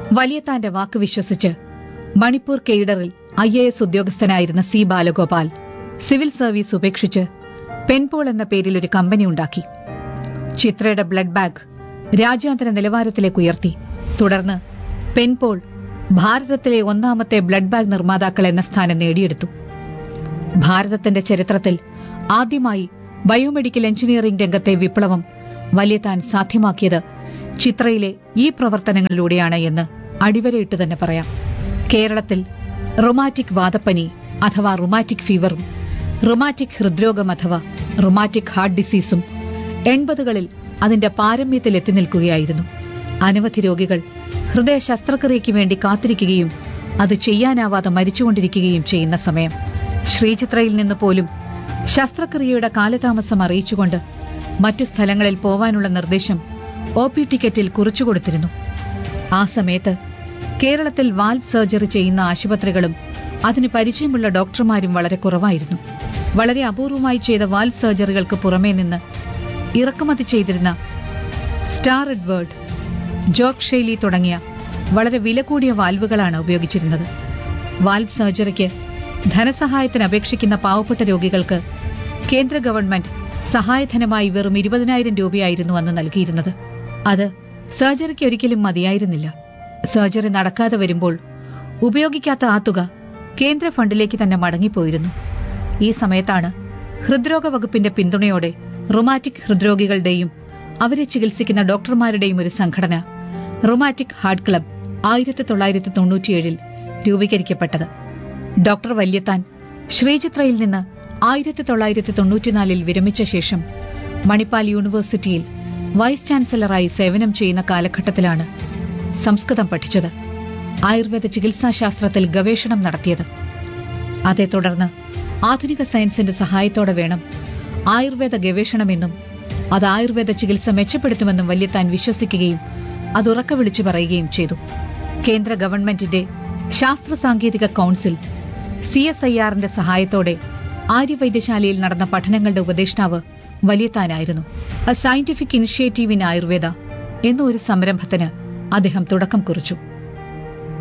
വലിയത്താന്റെ വാക്ക് വിശ്വസിച്ച് മണിപ്പൂർ കെയ്ഡറിൽ ഐ എ എസ് ഉദ്യോഗസ്ഥനായിരുന്ന സി ബാലഗോപാൽ സിവിൽ സർവീസ് ഉപേക്ഷിച്ച് പെൻപോൾ എന്ന പേരിൽ ഒരു കമ്പനി ഉണ്ടാക്കി ചിത്രയുടെ ബ്ലഡ് ബാങ്ക് രാജ്യാന്തര നിലവാരത്തിലേക്ക് ഉയർത്തി തുടർന്ന് പെൻപോൾ ഭാരതത്തിലെ ഒന്നാമത്തെ ബ്ലഡ് ബാങ്ക് നിർമ്മാതാക്കൾ എന്ന സ്ഥാനം നേടിയെടുത്തു ഭാരതത്തിന്റെ ചരിത്രത്തിൽ ആദ്യമായി ബയോമെഡിക്കൽ എഞ്ചിനീയറിംഗ് രംഗത്തെ വിപ്ലവം വലിയതാൻ സാധ്യമാക്കിയത് ചിത്രയിലെ ഈ പ്രവർത്തനങ്ങളിലൂടെയാണ് എന്ന് അടിവരയിട്ട് തന്നെ പറയാം കേരളത്തിൽ റൊമാറ്റിക് വാദപ്പനി അഥവാ റുമാറ്റിക് ഫീവറും റുമാറ്റിക് ഹൃദ്രോഗം അഥവാ റുമാറ്റിക് ഹാർട്ട് ഡിസീസും എൺപതുകളിൽ അതിന്റെ പാരമ്യത്തിൽ എത്തി നിൽക്കുകയായിരുന്നു അനവധി രോഗികൾ ഹൃദയ ശസ്ത്രക്രിയയ്ക്ക് വേണ്ടി കാത്തിരിക്കുകയും അത് ചെയ്യാനാവാതെ മരിച്ചുകൊണ്ടിരിക്കുകയും ചെയ്യുന്ന സമയം ശ്രീചിത്രയിൽ നിന്ന് പോലും ശസ്ത്രക്രിയയുടെ കാലതാമസം അറിയിച്ചുകൊണ്ട് മറ്റു സ്ഥലങ്ങളിൽ പോവാനുള്ള നിർദ്ദേശം ഒ പി ടിക്കറ്റിൽ കുറിച്ചുകൊടുത്തിരുന്നു ആ സമയത്ത് കേരളത്തിൽ വാൽവ് സർജറി ചെയ്യുന്ന ആശുപത്രികളും അതിന് പരിചയമുള്ള ഡോക്ടർമാരും വളരെ കുറവായിരുന്നു വളരെ അപൂർവമായി ചെയ്ത വാൽവ് സർജറികൾക്ക് പുറമേ നിന്ന് ഇറക്കുമതി ചെയ്തിരുന്ന സ്റ്റാർ എഡ്വേർഡ് ജോക്ക് ഷെയ്ലി തുടങ്ങിയ വളരെ വില കൂടിയ വാൽവുകളാണ് ഉപയോഗിച്ചിരുന്നത് വാൽവ് സർജറിക്ക് ധനസഹായത്തിന് അപേക്ഷിക്കുന്ന പാവപ്പെട്ട രോഗികൾക്ക് കേന്ദ്ര ഗവൺമെന്റ് സഹായധനമായി വെറും ഇരുപതിനായിരം രൂപയായിരുന്നു അന്ന് നൽകിയിരുന്നത് അത് സർജറിക്ക് ഒരിക്കലും മതിയായിരുന്നില്ല സർജറി നടക്കാതെ വരുമ്പോൾ ഉപയോഗിക്കാത്ത ആ തുക കേന്ദ്ര ഫണ്ടിലേക്ക് തന്നെ മടങ്ങിപ്പോയിരുന്നു ഈ സമയത്താണ് ഹൃദ്രോഗ വകുപ്പിന്റെ പിന്തുണയോടെ റുമാറ്റിക് ഹൃദ്രോഗികളുടെയും അവരെ ചികിത്സിക്കുന്ന ഡോക്ടർമാരുടെയും ഒരു സംഘടന റുമാറ്റിക് ഹാർട്ട് ക്ലബ് ആയിരത്തി തൊള്ളായിരത്തി തൊണ്ണൂറ്റിയേഴിൽ രൂപീകരിക്കപ്പെട്ടത് ഡോക്ടർ വല്യത്താൻ ശ്രീചിത്രയിൽ നിന്ന് ആയിരത്തി തൊള്ളായിരത്തി തൊണ്ണൂറ്റിനാലിൽ വിരമിച്ച ശേഷം മണിപ്പാൽ യൂണിവേഴ്സിറ്റിയിൽ വൈസ് ചാൻസലറായി സേവനം ചെയ്യുന്ന കാലഘട്ടത്തിലാണ് സംസ്കൃതം പഠിച്ചത് ആയുർവേദ ചികിത്സാശാസ്ത്രത്തിൽ ഗവേഷണം നടത്തിയത് അതേ തുടർന്ന് ആധുനിക സയൻസിന്റെ സഹായത്തോടെ വേണം ആയുർവേദ ഗവേഷണമെന്നും അത് ആയുർവേദ ചികിത്സ മെച്ചപ്പെടുത്തുമെന്നും വല്യത്താൻ വിശ്വസിക്കുകയും അത് ഉറക്ക വിളിച്ചു പറയുകയും ചെയ്തു കേന്ദ്ര ഗവൺമെന്റിന്റെ ശാസ്ത്ര സാങ്കേതിക കൌൺസിൽ സി എസ് ഐ ആറിന്റെ സഹായത്തോടെ ആര്യവൈദ്യശാലയിൽ നടന്ന പഠനങ്ങളുടെ ഉപദേഷ്ടാവ് വലിയത്താനായിരുന്നു a scientific initiative in Ayurveda എന്ന ഒരു സംരംഭത്തിന് അദ്ദേഹം തുടക്കം കുറിച്ചു